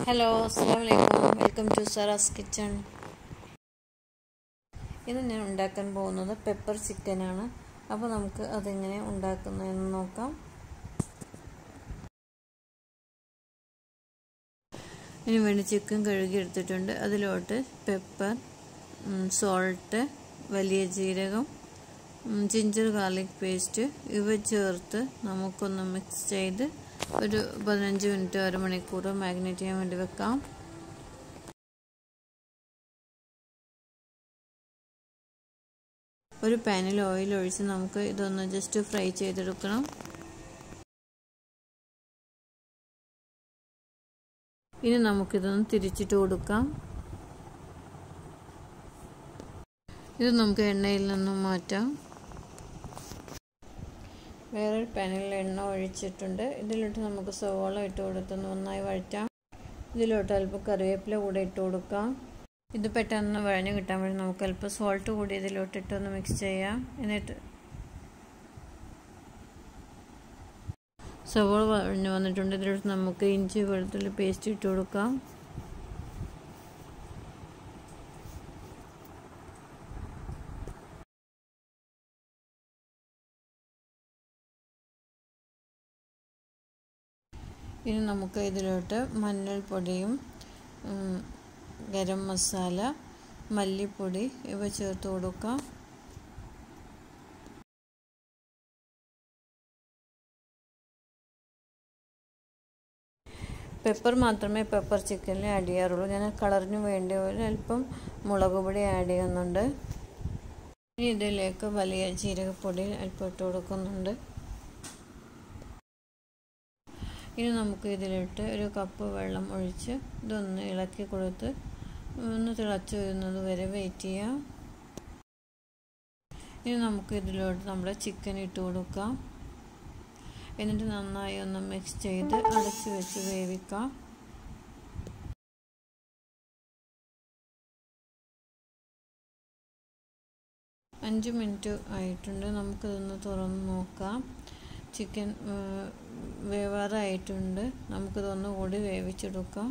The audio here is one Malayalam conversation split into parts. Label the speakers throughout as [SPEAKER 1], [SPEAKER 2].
[SPEAKER 1] ഹലോ അസ്സാം വലൈക്കും വെൽക്കം ടു സറാസ് കിച്ചൺ ഇന്ന് ഞാൻ ഉണ്ടാക്കാൻ പോകുന്നത് പെപ്പർ ചിക്കനാണ് അപ്പോൾ നമുക്ക് അതെങ്ങനെ ഉണ്ടാക്കുന്നതെന്ന് നോക്കാം ഇതിന് വേണ്ടി ചിക്കൻ കഴുകി എടുത്തിട്ടുണ്ട് അതിലോട്ട് പെപ്പർ സോൾട്ട് വലിയ ജീരകം ജിഞ്ചർ ഗാർലിക് പേസ്റ്റ് ഇവ ചേർത്ത് നമുക്കൊന്ന് മിക്സ് ചെയ്ത് ഒരു പതിനഞ്ച് മിനിറ്റ് അരമണിക്കൂർ മാഗ്നേറ്റ് ചെയ്യാൻ വേണ്ടി വെക്കാം ഒരു പാനിൽ ഓയിൽ ഒഴിച്ച് നമുക്ക് ഇതൊന്ന് ജസ്റ്റ് ഫ്രൈ ചെയ്തെടുക്കണം ഇനി നമുക്കിതൊന്ന് തിരിച്ചിട്ട് കൊടുക്കാം ഇത് നമുക്ക് എണ്ണയിൽ നിന്നും മാറ്റാം വേറൊരു പാനിൽ എണ്ണ ഒഴിച്ചിട്ടുണ്ട് ഇതിലോട്ട് നമുക്ക് സവോള ഇട്ട് കൊടുത്ത് നന്നായി വഴറ്റാം ഇതിലോട്ട് അല്പം കറിവേപ്പില കൂടെ ഇട്ട് കൊടുക്കാം ഇത് പെട്ടെന്ന് വഴഞ്ഞ് കിട്ടാൻ വേണ്ടി നമുക്ക് അല്പം സോൾട്ട് കൂടി ഇതിലോട്ട് ഇട്ടൊന്ന് മിക്സ് ചെയ്യാം എന്നിട്ട് സവോള വഴഞ്ഞ് വന്നിട്ടുണ്ട് ഇതിലോട്ട് നമുക്ക് ഇഞ്ചി വെളുത്തുള്ളി പേസ്റ്റ് ഇട്ട് കൊടുക്കാം ഇനി നമുക്ക് ഇതിലോട്ട് മഞ്ഞൾപ്പൊടിയും ഗരം മസാല മല്ലിപ്പൊടി ഇവ ചേർത്ത് കൊടുക്കാം പെപ്പർ മാത്രമേ പെപ്പർ ചിക്കനിൽ ആഡ് ചെയ്യാറുള്ളൂ ഞാൻ കളറിന് വേണ്ടി ഒരല്പം മുളക് പൊടി ആഡ് ചെയ്യുന്നുണ്ട് ഇനി ഇതിലേക്ക് വലിയ ജീരകപ്പൊടി അല്പം ഇട്ട് കൊടുക്കുന്നുണ്ട് ഇനി നമുക്ക് ഇതിലിട്ട് ഒരു കപ്പ് വെള്ളം ഒഴിച്ച് ഇതൊന്ന് ഇളക്കി കൊടുത്ത് ഒന്ന് തിളച്ച് വരുന്നത് വരെ വെയിറ്റ് ചെയ്യാം ഇനി നമുക്ക് ഇതിലോട്ട് നമ്മുടെ ചിക്കൻ ഇട്ട് കൊടുക്കാം എന്നിട്ട് നന്നായി ഒന്ന് മിക്സ് ചെയ്ത് അടച്ച് വെച്ച് വേവിക്കാം അഞ്ച് മിനിറ്റ് ആയിട്ടുണ്ട് നമുക്കിതൊന്ന് തുറന്ന് നോക്കാം ചിക്കൻ വേവാറായിട്ടുണ്ട് നമുക്കിതൊന്ന് കൂടി വേവിച്ചെടുക്കാം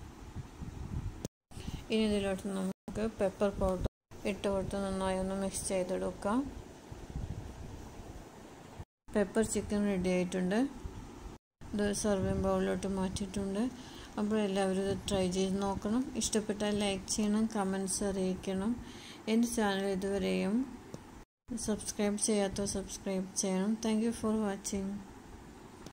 [SPEAKER 1] ഇനി ഇതിലോട്ട് നമുക്ക് പെപ്പർ പൗഡർ ഇട്ട് കൊടുത്ത് നന്നായി ഒന്ന് മിക്സ് ചെയ്തെടുക്കാം പെപ്പർ ചിക്കൻ റെഡി ആയിട്ടുണ്ട് ഇത് സർവിങ് ബൗളിലോട്ട് മാറ്റിയിട്ടുണ്ട് അപ്പോൾ എല്ലാവരും ഇത് ട്രൈ ചെയ്ത് നോക്കണം ഇഷ്ടപ്പെട്ടാൽ ലൈക്ക് ചെയ്യണം കമൻസ് അറിയിക്കണം എൻ്റെ ചാനൽ ഇതുവരെയും സബ്സ്ക്രൈബ് ചെയ്യാത്തവർ സബ്സ്ക്രൈബ് ചെയ്യണം താങ്ക് ഫോർ വാച്ചിങ്